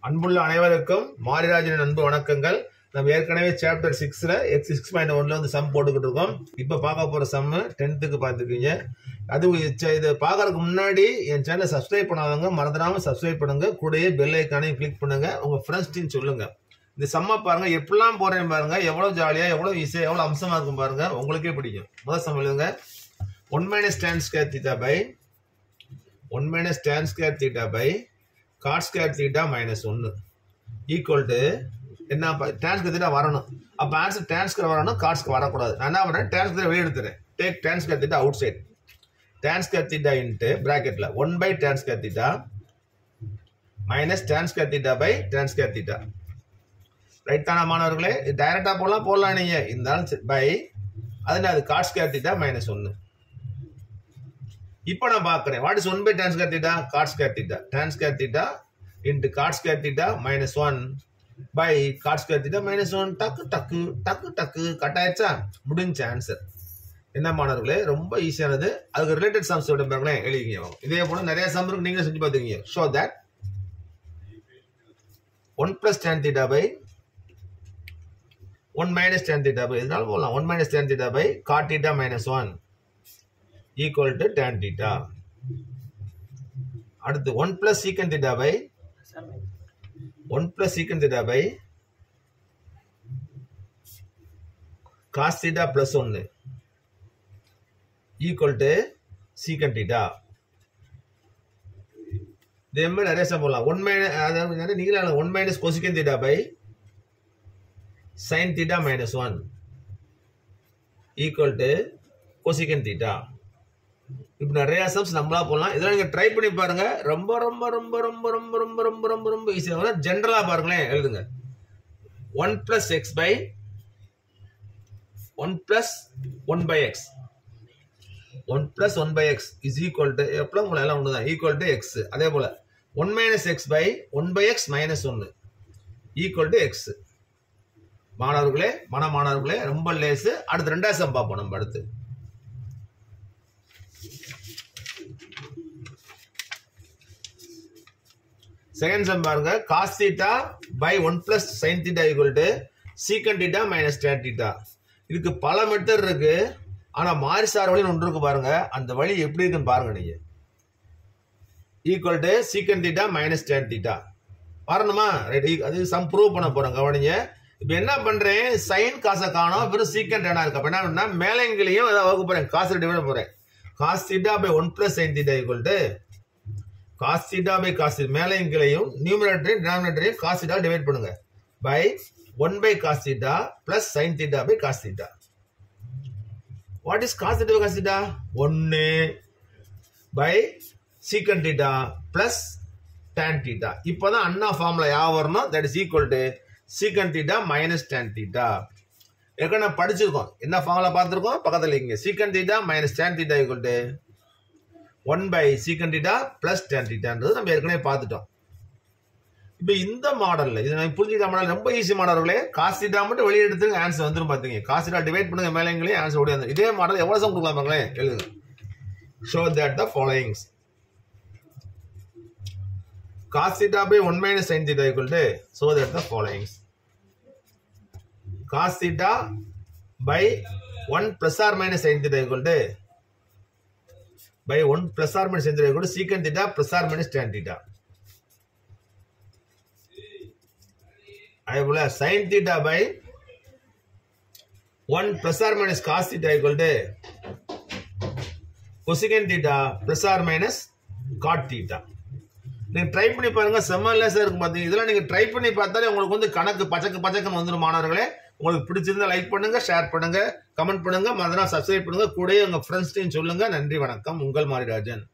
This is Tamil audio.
அன்புள்ள அனைவருக்கும் மாரிராஜனின் அன்பு வணக்கங்கள் நம்ம ஏற்கனவே சாப்டர் சிக்ஸ்ல எக்ஸ் சிக்ஸ் பாயிண்ட் ஒன்ல வந்து சம் போட்டுக்கிட்டு இருக்கோம் இப்போ பார்க்க போற சம் டென்த்துக்கு பார்த்துருக்கீங்க அது இது- இது பார்க்கறதுக்கு முன்னாடி என் சேனலை சப்ஸ்கிரைப் பண்ணாதவங்க மறந்துடாம சப்ஸ்கிரைப் பண்ணுங்க கூடயே பெல் ஐக்கானையும் கிளிக் பண்ணுங்க உங்க ஃப்ரெண்ட்ஸ்டையும் சொல்லுங்க இந்த சம்மை பாருங்க எப்படிலாம் போறேன் பாருங்க எவ்வளவு ஜாலியா எவ்வளவு ஈஸியா எவ்வளவு அம்சமா இருக்கும் பாருங்க உங்களுக்கே பிடிக்கும் முதல் சம் எழுதுங்க one minus tan square theta by one minus tan square theta by cot square theta minus ஒன்று ஈக்குவல் டு என்ன டேன்ஸ்க்கு தீட்டா வரணும் அப்போ ஆன்சர் டேன்ஸ்க்கு வரணும் காட்ஸ்க்கு வரக்கூடாது நான் என்ன பண்ணுறேன் டேன்ஸ்க்கு தீட்டா வெளியே எடுத்துறேன் take tan square theta outside tan square theta into ப்ராக்கெட்டில் one by tan square theta minus tan square theta by tan square theta right தானே மாணவர்களே டைரக்டாக போடலாம் போடலாம் நீங்கள் இருந்தாலும் பை அதில் அது காட் ஸ்கேர் தீட்டா மைனஸ் ஒன்று இப்போ நான் பார்க்குறேன் what is one by tan square theta cot square theta tan square theta into cot square theta minus one by cot square theta minus one டக்கு டக்கு டக்கு டக்கு கட் ஆயிடுச்சா முடிஞ்ச ஆன்சர் என்ன மாணவர்களே ரொம்ப ஈஸியானது அதுக்கு ரிலேட்டட் சம்ஸ் விட பாருங்களேன் எழுதிங்க இதே போல நிறைய சம் இருக்கு நீங்களும் செஞ்சு பார்த்துக்கீங்க show that one plus tan theta by one minus tan theta by இதனால போகலாம் one minus tan theta by cot theta minus one equal to tan theta அடுத்து one plus secant theta by one plus secant theta by cos theta plus ஒன்று ஈக்குவல் டு சீக்கன் தீட்டா இதே மாதிரி நிறைய சம் போடலாம் ஒன் மைனஸ் அதாவது நிறைய நீங்களே one minus cosecant theta by sine theta minus one equal to cosecant theta இப்போ நிறைய சம்ஸ் நம்மளா போடலாம் இதெல்லாம் நீங்க ட்ரை பண்ணி பாருங்க ரொம்ப ரொம்ப ரொம்ப ரொம்ப ரொம்ப ரொம்ப ரொம்ப ரொம்ப ரொம்ப ஈஸியாக ஜென்ரலா பாருங்களேன் எழுதுங்க one plus x by one plus one by x one plus one by x is equal to எப்போ உங்களை எல்லாம் ஒன்று தான் ஈக்குவல் டு எக்ஸ் அதே போல one minus x by one by x minus ஒன்று ஈக்குவல் டு எக்ஸ் மாணவர்களே மன மாணவர்களே ரொம்ப லேசு அடுத்து ரெண்டாவது சம் பார்ப்போம் நம்ம அடுத்து செகண்ட் சம் பாருங்க cos theta by one plus sine theta equal to secant theta minus tan theta இதுக்கு பல மெத்தட் இருக்கு ஆனா மாரிசார் வழி ஒன்று இருக்கு பாருங்க அந்த வழி எப்படி இருக்குன்னு பாருங்க நீங்க equal to secant theta minus tan theta வரணுமா ரைட் அது சம் ப்ரூவ் பண்ண போறோம் கவனிங்க இப்போ என்ன பண்றேன் சைன் காசை காணோம் வெறும் சீக்கன் டேனா இருக்கு அப்ப என்ன பண்ணா மேலங்கிலையும் அதை வகுக்க போறேன் காசு டிவைட் போறேன் cos theta by one plus sine theta equal to cos theta by cos மேலையும் கீழையும் நியூமரேட்டரையும் டினாமினேட்டரையும் காஸ் தீட்டா டிவைட் பண்ணுங்க by one by cos theta plus sine theta by cos theta what is cos theta cos theta ஒன்னு by secant theta plus tan theta இப்போதான் அண்ணா ஃபார்முலா யா வரணும் that is equal to secant theta minus tan theta ஏற்கனவே படிச்சிருக்கோம் என்ன ஃபார்முலா பார்த்துருக்கோம் பக்கத்தில் இங்க சீக்கன் theta minus tan theta equal to one by secant theta plus tan டீட்டான்றது நம்ம ஏற்கனவே பார்த்துட்டோம் இப்போ இந்த மாடல்ல இது நான் புரிஞ்சுக்கிட்ட மாடல் ரொம்ப ஈஸி மாடல்களே காசு டீட்டா மட்டும் வெளியே எடுத்து ஆன்சர் வந்துரும் பார்த்தீங்க காசு டீட்டா டிவைட் பண்ணுங்க மேலேங்களே ஆன்சர் ஓடி வந்து இதே மாடல் எவ்வளோ சம் கொடுக்கலாம் பாருங்களேன் எழுதுங்க show that the followings cos theta by one minus sine theta equal to show that the followings cos theta by one plus or minus sine theta equal to by 1 plus or minus theta equal to secant theta plus or minus tan theta. அதே போல sin theta by 1 plus or minus cos theta equal to cosecant theta plus or minus cot theta. நீங்க ட்ரை பண்ணி பாருங்க செம்ம லேசா இருக்கும் பாத்தீங்க இதெல்லாம் நீங்க ட்ரை பண்ணி பார்த்தாலே உங்களுக்கு வந்து கணக்கு பச்சக்கு பச்சக்குன்னு வந்துடும் மாணவர்களே உங்களுக்கு பிடிச்சிருந்தா லைக் பண்ணுங்க ஷேர் பண்ணுங்க கமெண்ட் பண்ணுங்க மறந்துனா சப்ஸ்கிரைப் பண்ணுங்க கூடயே உங்க ஃப்ரெண்ட்ஸ்டையும் சொல்லுங்க நன்றி வணக்கம் உங்கள் மாரிராஜன்